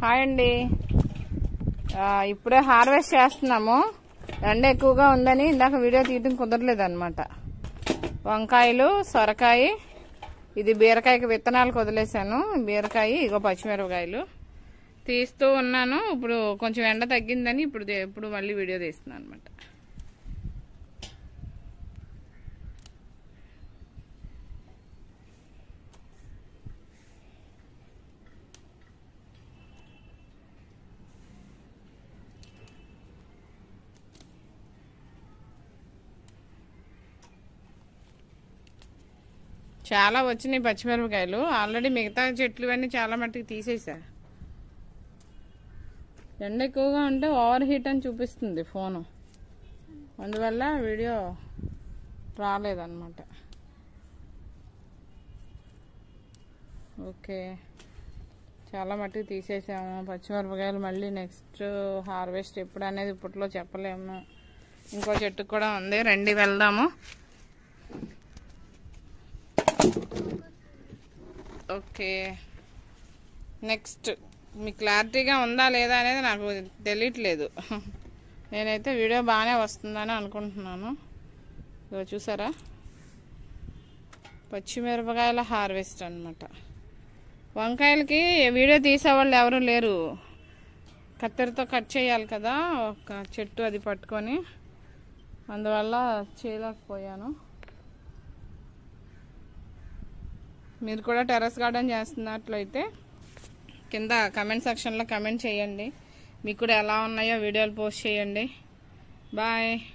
hi అండి ఆ, ఇప్పుడే హార్వెస్ట్ చేస్తున్నాము ఎండ ఎక్కువగా ఉందని ఇందాక వీడియో తీయడం కుదరలేదు అనమాట వంకాయలు సొరకాయ ఇది బీరకాయకి విత్తనాలకు వదిలేశాను బీరకాయ ఇగో పచ్చిమిరపకాయలు తీస్తూ ఉన్నాను ఇప్పుడు కొంచెం ఎండ తగ్గిందని ఇప్పుడు దే- ఇప్పుడు మళ్ళీ వీడియో తీస్తున్నాను అనమాట చాలా వచ్చినాయి పచ్చిమిరపకాయలు ఆల్రెడీ మిగతా చెట్లు అన్నీ చాలా మట్టుకు తీసేసా ఎండ ఎక్కువగా ఉంటే ఓవర్ హీట్ అని చూపిస్తుంది ఫోను అందువల్ల వీడియో రాలేదన్నమాట ఓకే చాలా మట్టుకు తీసేసాము పచ్చిమిరపకాయలు మళ్ళీ నెక్స్ట్ హార్వెస్ట్ ఎప్పుడు అనేది ఇప్పట్లో చెప్పలేము ఇంకో చెట్టుకు కూడా ఉంది రండి వెళ్దాము ఓకే నెక్స్ట్ మీకు క్లారిటీగా ఉందా లేదా అనేది నాకు తెలియట్లేదు నేనైతే వీడియో బాగానే వస్తుందని అనుకుంటున్నాను ఇగో చూసారా పచ్చిమిరపకాయల హార్వెస్ట్ అన్నమాట వంకాయలకి వీడియో తీసేవాళ్ళు ఎవరు లేరు కత్తెరతో కట్ చేయాలి కదా ఒక చెట్టు అది పట్టుకొని అందువల్ల చేయలేకపోయాను మీరు కూడా టెర్రస్ గార్డెన్ చేస్తున్నట్లయితే కింద కమెంట్ సెక్షన్లో కమెంట్ చేయండి మీకు కూడా ఎలా ఉన్నాయో వీడియోలు పోస్ట్ చేయండి బాయ్